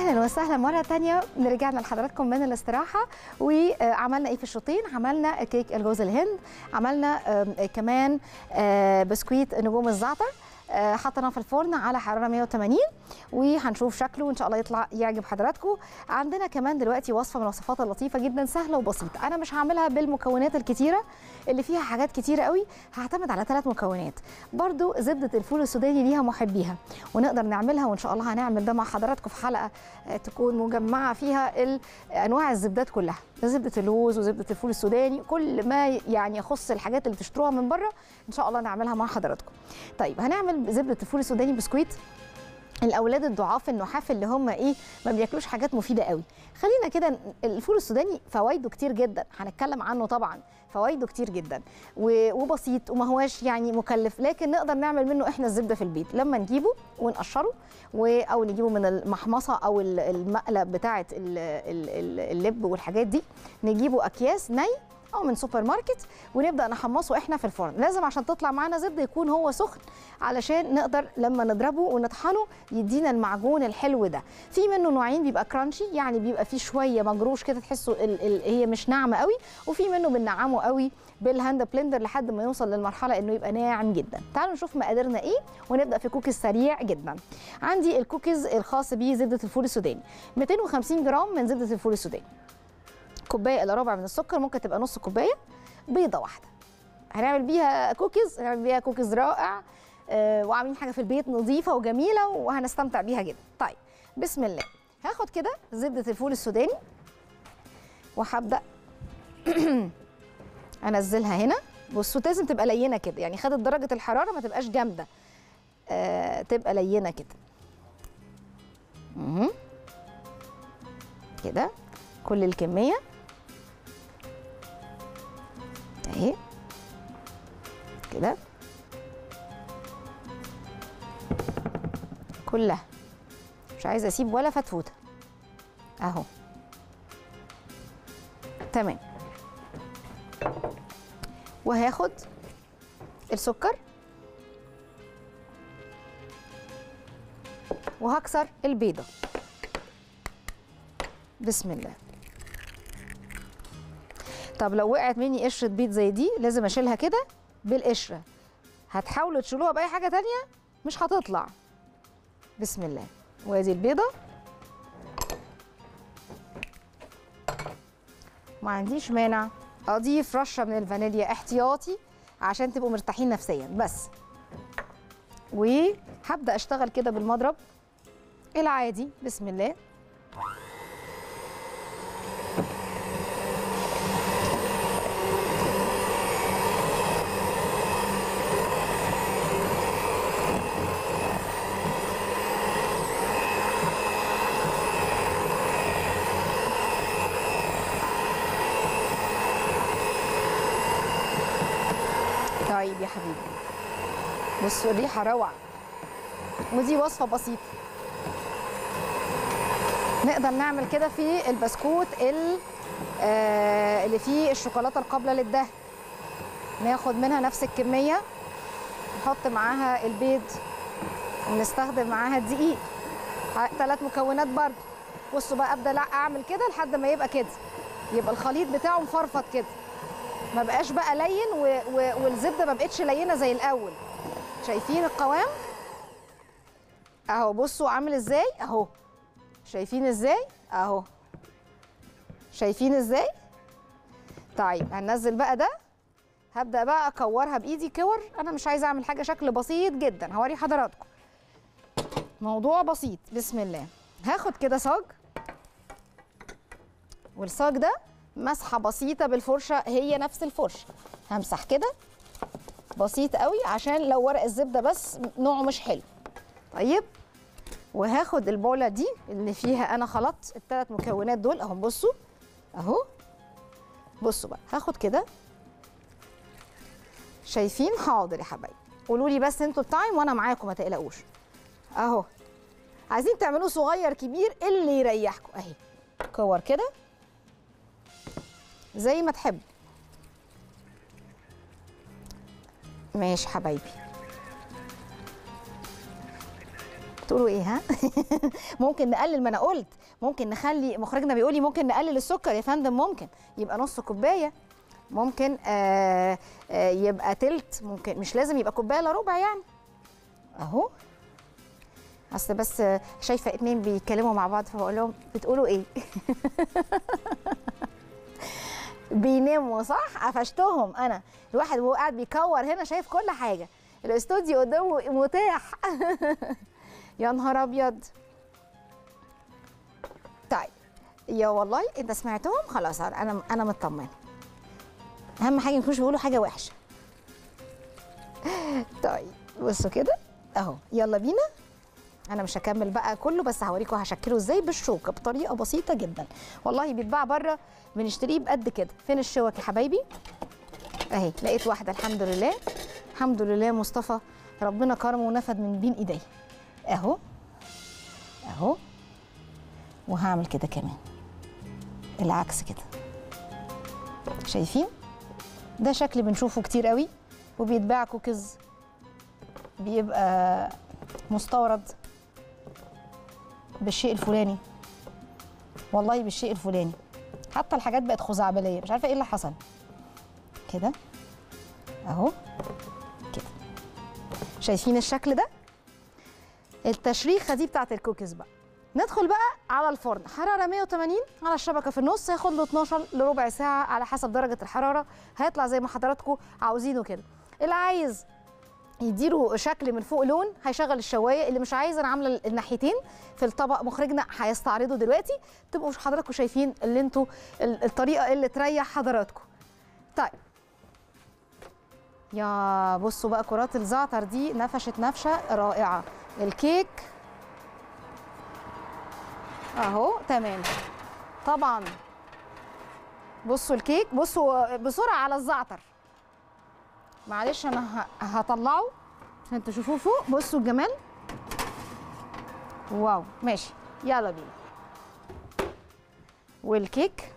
اهلا وسهلا مره تانية رجعنا لحضراتكم من الاستراحه وعملنا ايه في الشوطين عملنا كيك الجوز الهند عملنا آم، كمان آه، بسكويت نجوم الزعتر آه، حطيناه في الفرن على حراره 180 وهنشوف شكله وان شاء الله يطلع يعجب حضراتكم عندنا كمان دلوقتي وصفه من الوصفات اللطيفه جدا سهله وبسيطه انا مش هعملها بالمكونات الكتيره اللي فيها حاجات كتيره قوي هعتمد على ثلاث مكونات برضو زبده الفول السوداني ليها محبيها ونقدر نعملها وان شاء الله هنعمل ده مع حضراتكم في حلقه آه، تكون مجمعه فيها ال- انواع الزبدات كلها زبده اللوز وزبده الفول السوداني كل ما يعني يخص الحاجات اللي بتشتروها من بره ان شاء الله نعملها مع حضراتكم طيب هنعمل زبده الفول السوداني بسكويت الاولاد الضعاف النحاف اللي هم ايه ما بياكلوش حاجات مفيده قوي خلينا كده ن- الفول السوداني فوائده كتير جدا هنتكلم عنه طبعا فوائده كتير جدا و- وبسيط وما هواش يعني مكلف لكن نقدر نعمل منه احنا الزبده في البيت لما نجيبه ونقشره و- او نجيبه من المحمصه او ال- المقلب بتاعه ال- ال- ال- اللب والحاجات دي نجيبه اكياس ني او من سوبر ماركت ونبدا نحمصه احنا في الفرن لازم عشان تطلع معانا زبده يكون هو سخن علشان نقدر لما نضربه ونطحنه يدينا المعجون الحلو ده في منه نوعين بيبقى كرانشي يعني بيبقى فيه شويه مجروش كده تحسوا ال ال هي مش ناعمه قوي وفي منه بننعمه قوي بالهاند بلندر لحد ما يوصل للمرحله انه يبقى ناعم جدا تعالوا نشوف مقاديرنا ايه ونبدا في كوكيز سريع جدا عندي الكوكيز الخاص بزبده الفول السوداني 250 جرام من زبده الفول السوداني كوبايه الا ربع من السكر ممكن تبقى نص كوبايه بيضه واحده هنعمل بيها كوكيز هنعمل بيها كوكيز رائع آه، وعاملين حاجه في البيت نظيفه وجميله وهنستمتع بيها جدا طيب بسم الله هاخد كده زبده الفول السوداني وهبدا انزلها هنا بصوا لازم تبقى لينه كده يعني خدت درجه الحراره ما تبقاش جامده آه تبقى لينه كده مهم. كده كل الكميه اهي كده كلها مش عايزه اسيب ولا فتفوته اهو تمام وهاخد السكر وهكسر البيضه بسم الله طب لو وقعت مني قشره بيض زي دي لازم اشيلها كده بالقشره هتحاولوا تشيلوها باي حاجه تانية مش هتطلع بسم الله وادي البيضه ما عنديش مانع اضيف رشه من الفانيليا احتياطي عشان تبقوا مرتاحين نفسيا بس وهبدا اشتغل كده بالمضرب العادي بسم الله طيب يا حبيبي بصوا الريحه روعه ودي وصفه بسيطه نقدر نعمل كده في البسكوت ال- آه، اللي فيه الشوكولاته القابله للدهن ناخد منها نفس الكميه نحط معاها البيض ونستخدم معاها الدقيق ثلاث مكونات برضه بصوا بقى ابدا لا اعمل كده لحد ما يبقى كده يبقى الخليط بتاعه مفرفط كده ما بقاش بقى لين و... و... والزبده ما بقتش لينه زي الاول شايفين القوام اهو بصوا عامل ازاي اهو شايفين ازاي اهو شايفين ازاي طيب هننزل بقى ده هبدا بقى اكورها بايدي كور انا مش عايزه اعمل حاجه شكل بسيط جدا هوري حضراتكم موضوع بسيط بسم الله هاخد كده صاج والصاج ده مسحه بسيطه بالفرشه هي نفس الفرشه همسح كده بسيط قوي عشان لو ورق الزبده بس نوعه مش حلو طيب وهاخد البوله دي اللي فيها انا خلطت الثلاث مكونات دول اهو بصوا اهو بصوا بقى هاخد كده شايفين حاضر يا حبايبي قولوا لي بس انتوا التايم وانا معاكم ما تقلقوش اهو عايزين تعملوه صغير كبير اللي يريحكم اهي كور كده زي ما تحب ماشي حبايبي تقولوا ايه ها ممكن نقلل ما انا قلت ممكن نخلي مخرجنا بيقول لي ممكن نقلل السكر يا فندم ممكن يبقى نص كوبايه ممكن آه آه يبقى تلت ممكن مش لازم يبقى كوبايه الا ربع يعني اهو اصل بس شايفه اتنين بيتكلموا مع بعض فبقول لهم بتقولوا ايه بيناموا صح قفشتهم انا الواحد وهو قاعد بيكور هنا شايف كل حاجه الاستوديو قدامه متاح يا نهار ابيض طيب يا والله انت سمعتهم خلاص انا انا مطمنه اهم حاجه ما يكونوش بيقولوا حاجه وحشه طيب بصوا كده اهو يلا بينا انا مش هكمل بقى كله بس هوريكم هشكله ازاي بالشوكه بطريقه بسيطه جدا والله بيتباع بره بنشتريه بقد كده فين الشوك يا حبايبي اهي لقيت واحده الحمد لله الحمد لله مصطفى ربنا كرمه ونفد من بين ايديه اهو اهو وهعمل كده كمان العكس كده شايفين ده شكل بنشوفه كتير قوي وبيتباع كوكيز بيبقى مستورد بالشيء الفلاني والله بالشيء الفلاني حتى الحاجات بقت خزعبليه مش عارفه ايه اللي حصل كده اهو كده شايفين الشكل ده التشريخه دي بتاعت الكوكيز بقى ندخل بقى على الفرن حراره 180 على الشبكه في النص هياخد له 12 لربع ساعه على حسب درجه الحراره هيطلع زي ما حضراتكم عاوزينه كده اللي عايز يديله شكل من فوق لون هيشغل الشوايه اللي مش عايز انا عامله الناحيتين في الطبق مخرجنا هيستعرضه دلوقتي تبقوا حضراتكم شايفين اللي انتوا الطريقه اللي تريح حضراتكم طيب يا بصوا بقى كرات الزعتر دي نفشت نفشه رائعه الكيك اهو تمام طبعا بصوا الكيك بصوا بسرعه على الزعتر معلش انا هطلعه عشان تشوفوه فوق بصوا الجمال واو ماشي يلا بينا والكيك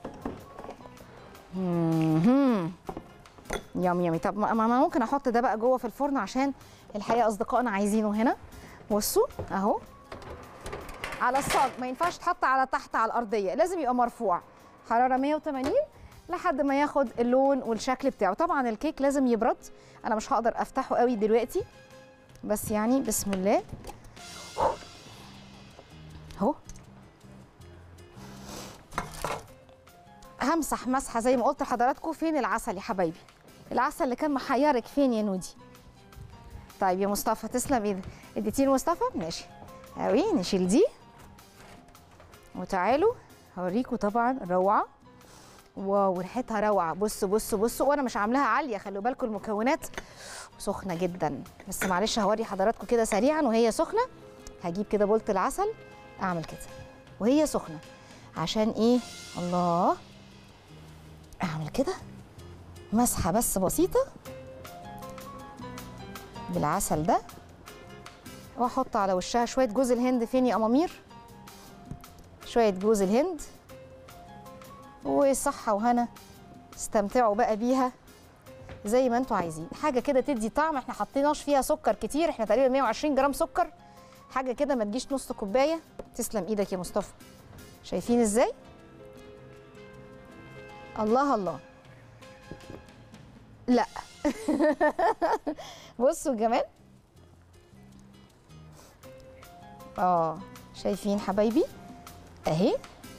مهم. يام يامي طب ما ممكن احط ده بقى جوه في الفرن عشان الحقيقه اصدقائنا عايزينه هنا بصوا اهو على الصاج ما ينفعش تحط على تحت على الارضيه لازم يبقى مرفوع حراره 180 لحد ما ياخد اللون والشكل بتاعه طبعا الكيك لازم يبرد انا مش هقدر افتحه قوي دلوقتي بس يعني بسم الله اهو همسح مسحه زي ما قلت لحضراتكم فين العسل يا حبايبي العسل اللي كان محيرك فين يا نودي طيب يا مصطفى تسلم ايدك اديتيه لمصطفى ماشي قوي نشيل دي وتعالوا هوريكم طبعا روعه واو ريحتها روعه بصوا بصوا بصوا وانا مش عاملاها عاليه خلوا بالكم المكونات سخنه جدا بس معلش هوري حضراتكم كده سريعا وهي سخنه هجيب كده بولت العسل اعمل كده وهي سخنه عشان ايه الله اعمل كده مسحه بس بسيطه بالعسل ده واحط على وشها شويه جوز الهند فين يا امامير شويه جوز الهند وصحه وهنا استمتعوا بقى بيها زي ما انتوا عايزين حاجه كده تدي طعم احنا حطيناش فيها سكر كتير احنا تقريبا 120 جرام سكر حاجه كده ما تجيش نص كوبايه تسلم ايدك يا مصطفى شايفين ازاي الله الله لا بصوا الجمال اه شايفين حبايبي اهي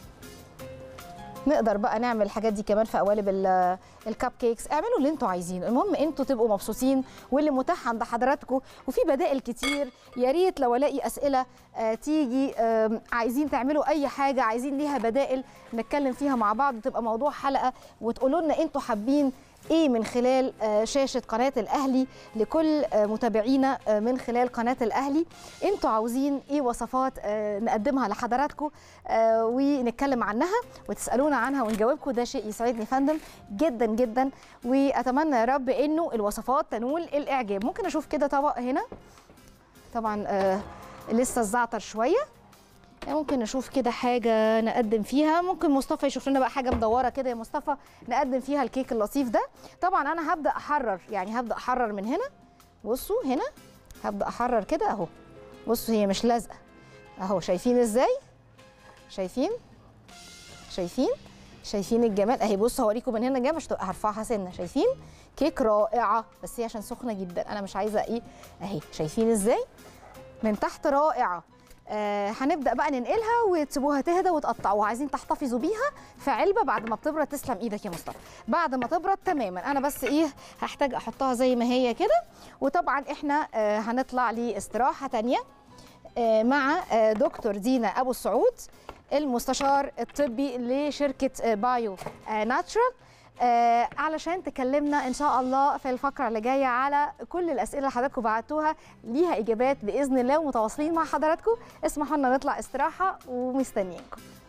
نقدر بقى نعمل الحاجات دي كمان في قوالب الكب كيكس اعملوا اللي انتوا عايزينه المهم انتوا تبقوا مبسوطين واللي متاح عند حضراتكم وفي بدائل كتير يا ريت لو الاقي اسئله آه تيجي آه عايزين تعملوا اي حاجه عايزين ليها بدائل نتكلم فيها مع بعض وتبقى موضوع حلقه وتقولوا لنا انتوا حابين ايه من خلال شاشه قناه الاهلي لكل متابعينا من خلال قناه الاهلي انتوا عاوزين ايه وصفات نقدمها لحضراتكم ونتكلم عنها وتسالونا عنها ونجاوبكم ده شيء يسعدني فندم جدا جدا واتمنى يا رب انه الوصفات تنول الاعجاب ممكن اشوف كده طبق هنا طبعا لسه الزعتر شويه ممكن نشوف كده حاجه نقدم فيها ممكن مصطفى يشوف لنا بقى حاجه مدوره كده يا مصطفى نقدم فيها الكيك اللطيف ده طبعا انا هبدا احرر يعني هبدا احرر من هنا بصوا هنا هبدا احرر كده اهو بصوا هي مش لازقه اهو شايفين ازاي شايفين شايفين شايفين الجمال اهي بصوا هوريكم من هنا جايه مش تبقى هرفعها سنه شايفين كيك رائعه بس هي عشان سخنه جدا انا مش عايزه ايه اهي شايفين ازاي من تحت رائعه آه هنبدا بقى ننقلها وتسيبوها تهدى وتقطعوها عايزين تحتفظوا بيها في علبه بعد ما بتبرد تسلم ايدك يا مصطفى بعد ما تبرد تماما انا بس ايه هحتاج احطها زي ما هي كده وطبعا احنا آه هنطلع لاستراحه تانية آه مع آه دكتور دينا ابو السعود المستشار الطبي لشركه آه بايو آه ناتشرال آه علشان تكلمنا ان شاء الله في الفقره اللي جايه على كل الاسئله اللي حضراتكم بعتوها ليها اجابات باذن الله ومتواصلين مع حضراتكم اسمحوا لنا نطلع استراحه ومستنيينكم